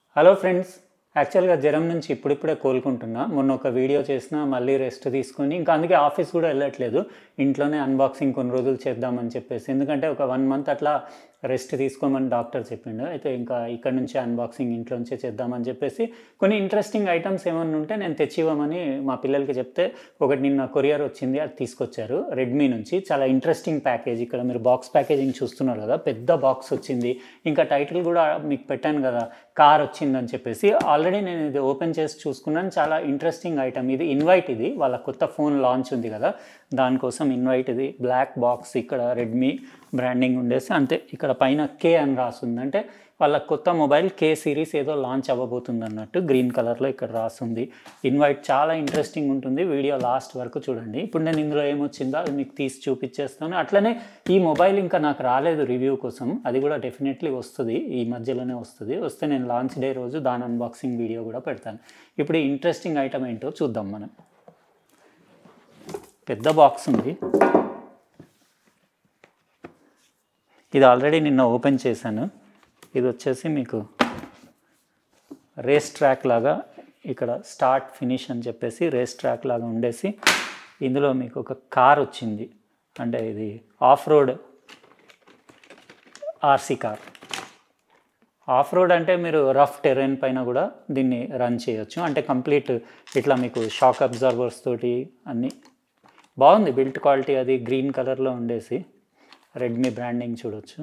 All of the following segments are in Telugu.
హలో ఫ్రెండ్స్ యాక్చువల్గా జ్వరం నుంచి ఇప్పుడిప్పుడే కోలుకుంటున్నా మొన్న ఒక వీడియో చేసిన మళ్ళీ రెస్ట్ తీసుకొని ఇంకా అందుకే ఆఫీస్ కూడా వెళ్ళట్లేదు ఇంట్లోనే అన్బాక్సింగ్ కొన్ని రోజులు చేద్దామని చెప్పేసి ఎందుకంటే ఒక వన్ మంత్ అట్లా రెస్ట్ తీసుకోమని డాక్టర్ చెప్పిండు అయితే ఇంకా ఇక్కడ నుంచి అన్బాక్సింగ్ ఇంట్లోంచే చేద్దామని చెప్పేసి కొన్ని ఇంట్రెస్టింగ్ ఐటమ్స్ ఏమన్నా ఉంటే నేను తెచ్చివ్వమని మా పిల్లలకి చెప్తే ఒకటి నిన్న కొరియర్ వచ్చింది అది తీసుకొచ్చారు రెడ్మీ నుంచి చాలా ఇంట్రెస్టింగ్ ప్యాకేజ్ ఇక్కడ మీరు బాక్స్ ప్యాకేజింగ్ చూస్తున్నారు కదా పెద్ద బాక్స్ వచ్చింది ఇంకా టైటిల్ కూడా మీకు పెట్టాను కదా కార్ వచ్చిందని చెప్పేసి ఆల్రెడీ నేను ఇది ఓపెన్ చేసి చూసుకున్నాను చాలా ఇంట్రెస్టింగ్ ఐటమ్ ఇది ఇన్వైట్ ఇది వాళ్ళ కొత్త ఫోన్ లాంచ్ ఉంది కదా దానికోసం ఇన్వైట్ ఇది బ్లాక్ బాక్స్ ఇక్కడ రెడ్మీ బ్రాండింగ్ ఉండేసి అంతే ఇక్కడ పైన కే అని రాస్తుంది అంటే వాళ్ళ కొత్త మొబైల్ కే సిరీస్ ఏదో లాంచ్ అవ్వబోతుంది అన్నట్టు గ్రీన్ కలర్లో ఇక్కడ రాస్తుంది ఇన్వైట్ చాలా ఇంట్రెస్టింగ్ ఉంటుంది వీడియో లాస్ట్ వరకు చూడండి ఇప్పుడు నేను ఇందులో ఏమొచ్చిందో అది మీకు తీసి చూపించేస్తాను అట్లనే ఈ మొబైల్ ఇంకా నాకు రాలేదు రివ్యూ కోసం అది కూడా డెఫినెట్లీ వస్తుంది ఈ మధ్యలోనే వస్తుంది వస్తే నేను లాంచ్ డే రోజు దాని అన్బాక్సింగ్ వీడియో కూడా పెడతాను ఇప్పుడు ఈ ఇంట్రెస్టింగ్ ఐటమ్ ఏంటో చూద్దాం మనం పెద్ద బాక్స్ ఉంది ఇది ఆల్రెడీ నిన్న ఓపెన్ చేశాను ఇది వచ్చేసి మీకు రేస్ ట్రాక్ లాగా ఇక్కడ స్టార్ట్ ఫినిష్ అని చెప్పేసి రేస్ ట్రాక్ లాగా ఉండేసి ఇందులో మీకు ఒక కార్ వచ్చింది అంటే ఇది off road RC car off road అంటే మీరు రఫ్ టెరెన్ పైన కూడా దీన్ని రన్ చేయొచ్చు అంటే కంప్లీట్ ఇట్లా మీకు షాక్ అబ్జర్వర్స్ తోటి అన్నీ బాగుంది బిల్ట్ క్వాలిటీ అది గ్రీన్ కలర్లో ఉండేసి రెడ్మీ బ్రాండింగ్ చూడొచ్చు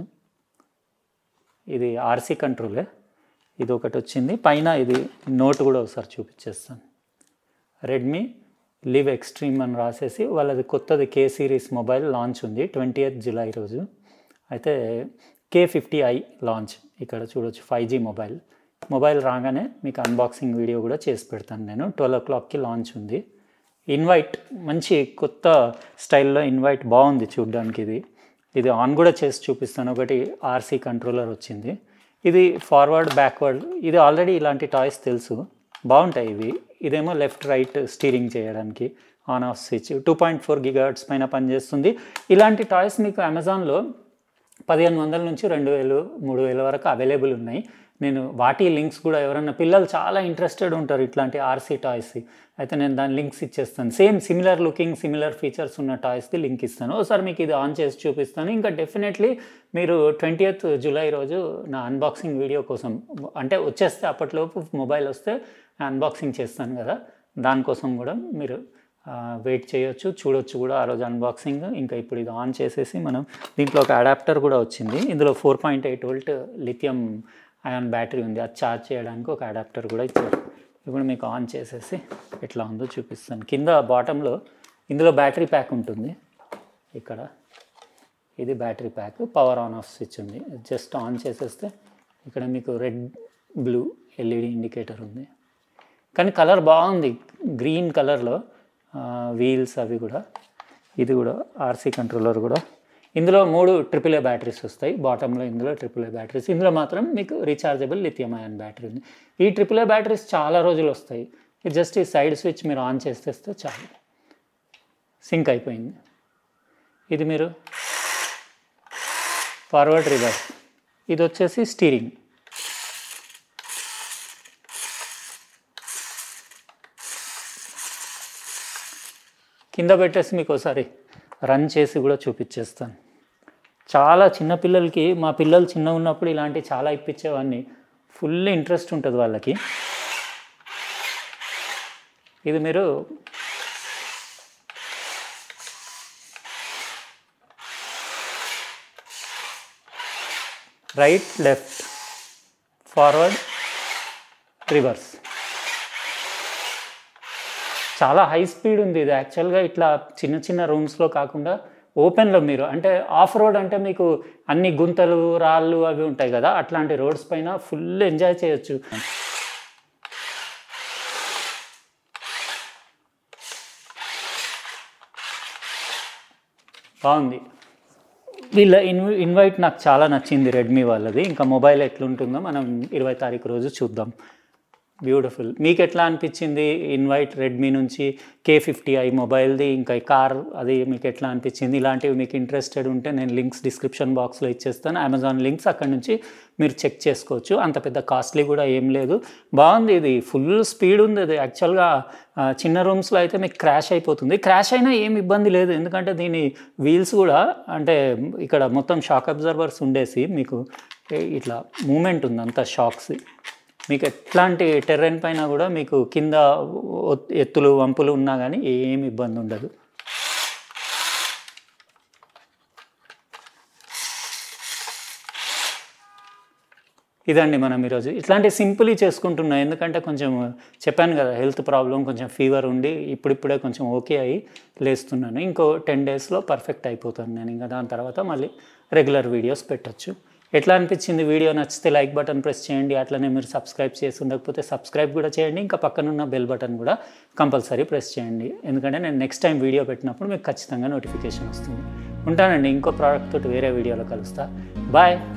ఇది ఆర్సీ కంట్రోలే ఇది ఒకటి వచ్చింది పైన ఇది నోట్ కూడా ఒకసారి చూపించేస్తాను రెడ్మీ లివ్ ఎక్స్ట్రీమ్ అని రాసేసి వాళ్ళది కొత్తది కే సిరీస్ మొబైల్ లాంచ్ ఉంది ట్వంటీ ఎయిత్ జూలై రోజు అయితే కే ఫిఫ్టీ ఐ లాంచ్ ఇక్కడ చూడొచ్చు ఫైవ్ జీ మొబైల్ మొబైల్ రాగానే మీకు అన్బాక్సింగ్ వీడియో కూడా చేసి పెడతాను నేను ట్వెల్వ్ ఓ క్లాక్కి లాంచ్ ఉంది ఇన్వైట్ మంచి కొత్త స్టైల్లో ఇన్వైట్ బాగుంది చూడ్డానికి ఇది ఇది ఆన్ కూడా చేసి చూపిస్తాను ఒకటి ఆర్సీ కంట్రోలర్ వచ్చింది ఇది ఫార్వర్డ్ బ్యాక్వర్డ్ ఇది ఆల్రెడీ ఇలాంటి టాయ్స్ తెలుసు బాగుంటాయి ఇవి ఇదేమో లెఫ్ట్ రైట్ స్టీరింగ్ చేయడానికి on off switch two point four gigahertz పైన పనిచేస్తుంది ఇలాంటి టాయ్స్ మీకు అమెజాన్లో పదిహేను వందల నుంచి రెండు వేలు మూడు వేల వరకు అవైలబుల్ ఉన్నాయి నేను వాటి లింక్స్ కూడా ఎవరన్నా పిల్లలు చాలా ఇంట్రెస్టెడ్ ఉంటారు ఇట్లాంటి ఆర్సీ టాయ్స్ అయితే నేను దాని లింక్స్ ఇచ్చేస్తాను same similar looking similar features ఉన్న టాయ్స్కి లింక్ ఇస్తాను ఒకసారి మీకు ఇది ఆన్ చేసి చూపిస్తాను ఇంకా డెఫినెట్లీ మీరు ట్వంటీ జూలై రోజు నా అన్బాక్సింగ్ వీడియో కోసం అంటే వచ్చేస్తే అప్పట్లోపు మొబైల్ వస్తే అన్బాక్సింగ్ చేస్తాను కదా దానికోసం కూడా మీరు వెయిట్ చేయొచ్చు చూడొచ్చు కూడా ఆ రోజు అన్బాక్సింగ్ ఇంకా ఇప్పుడు ఇది ఆన్ చేసేసి మనం దీంట్లో ఒక అడాప్టర్ కూడా వచ్చింది ఇందులో four point eight volt lithium ion battery ఉంది అది ఛార్జ్ చేయడానికి ఒక అడాప్టర్ కూడా ఇచ్చారు ఇప్పుడు మీకు ఆన్ చేసేసి ఎట్లా ఉందో చూపిస్తాను కింద బాటంలో ఇందులో బ్యాటరీ ప్యాక్ ఉంటుంది ఇక్కడ ఇది battery pack power on off switch ఉంది జస్ట్ ఆన్ చేసేస్తే ఇక్కడ మీకు రెడ్ బ్లూ ఎల్ఈడి ఇండికేటర్ ఉంది కానీ కలర్ బాగుంది గ్రీన్ కలర్లో వీల్స్ అవి కూడా ఇది కూడా ఆర్సీ కంట్రోలర్ కూడా ఇందులో మూడు ట్రిపుల్ ఏ బ్యాటరీస్ వస్తాయి బాటంలో ఇందులో ట్రిపుల్ ఏ బ్యాటరీస్ ఇందులో మాత్రం మీకు రీఛార్జబుల్ లిథియం అయాన్ బ్యాటరీ ఉంది ఈ ట్రిపుల్ ఏ బ్యాటరీస్ చాలా రోజులు వస్తాయి ఇది జస్ట్ ఈ సైడ్ స్విచ్ మీరు ఆన్ చేసేస్తే చాలు సింక్ అయిపోయింది ఇది మీరు ఫార్వర్డ్ రివర్స్ ఇది వచ్చేసి స్టీరింగ్ కింద పెట్టేసి మీకు ఒకసారి రన్ చేసి కూడా చూపించేస్తాను చాలా చిన్న పిల్లలకి మా పిల్లలు చిన్న ఉన్నప్పుడు ఇలాంటి చాలా ఇప్పించేవాడిని ఫుల్ ఇంట్రెస్ట్ ఉంటుంది వాళ్ళకి ఇది మీరు రైట్ లెఫ్ట్ ఫార్వర్డ్ రివర్స్ చాలా హై స్పీడ్ ఉంది ఇది యాక్చువల్గా ఇట్లా చిన్న చిన్న రూమ్స్లో కాకుండా ఓపెన్లో మీరు అంటే ఆఫ్ రోడ్ అంటే మీకు అన్ని గుంతలు రాళ్ళు అవి ఉంటాయి కదా అట్లాంటి రోడ్స్ పైన ఫుల్ ఎంజాయ్ చేయొచ్చు బాగుంది వీళ్ళ ఇన్ ఇన్వైట్ నాకు చాలా నచ్చింది రెడ్మీ వాళ్ళది ఇంకా మొబైల్ ఎట్లుంటుందో మనం ఇరవై తారీఖు రోజు చూద్దాం బ్యూటిఫుల్ మీకు ఎట్లా అనిపించింది ఇన్వైట్ రెడ్మీ నుంచి కే ఫిఫ్టీ ఐ మొబైల్ది ఇంకా ఈ కార్ అది మీకు ఎట్లా అనిపించింది ఇలాంటివి మీకు ఇంట్రెస్టెడ్ ఉంటే నేను లింక్స్ డిస్క్రిప్షన్ బాక్స్లో ఇచ్చేస్తాను అమెజాన్ లింక్స్ అక్కడ నుంచి మీరు చెక్ చేసుకోవచ్చు అంత పెద్ద కాస్ట్లీ కూడా ఏం లేదు బాగుంది ఇది ఫుల్ స్పీడ్ ఉంది ఇది యాక్చువల్గా ఆ, చిన్న రూమ్స్లో అయితే మీకు క్రాష్ అయిపోతుంది క్రాష్ అయినా ఏం ఇబ్బంది లేదు ఎందుకంటే దీని వీల్స్ కూడా అంటే ఇక్కడ మొత్తం షాక్ అబ్జర్వర్స్ ఉండేసి మీకు ఏ- ఇట్లా మూమెంట్ ఉంది అంత షాక్స్ మీకు ఎట్లాంటి టెర్రెన్ పైన కూడా మీకు కింద ఒత్- ఎత్తులు వంపులు ఉన్నా కానీ ఏమి ఇబ్బంది ఉండదు ఇదండి మనం ఈరోజు ఇట్లాంటి సింపుల్ చేసుకుంటున్నా ఎందుకంటే కొంచెం చెప్పాను కదా హెల్త్ ప్రాబ్లం కొంచెం ఫీవర్ ఉండి ఇప్పుడిప్పుడే కొంచెం ఓకే అయ్యి లేస్తున్నాను ఇంకో టెన్ డేస్లో పర్ఫెక్ట్ అయిపోతాను నేను ఇంకా దాని తర్వాత మళ్ళీ రెగ్యులర్ వీడియోస్ పెట్టొచ్చు ఎట్లా అనిపించింది వీడియో నచ్చితే లైక్ బటన్ ప్రెస్ చేయండి అట్లనే మీరు సబ్స్క్రైబ్ చేసి ఉండకపోతే సబ్స్క్రైబ్ కూడా చేయండి ఇంకా పక్కనున్న బెల్ బటన్ కూడా కంపల్సరీ ప్రెస్ చేయండి ఎందుకంటే నేను నెక్స్ట్ టైం వీడియో పెట్టినప్పుడు మీకు ఖచ్చితంగా నోటిఫికేషన్ వస్తుంది ఉంటానండి ఇంకో ప్రోడక్ట్ తోటి వేరే వీడియోలో కలుస్తా బాయ్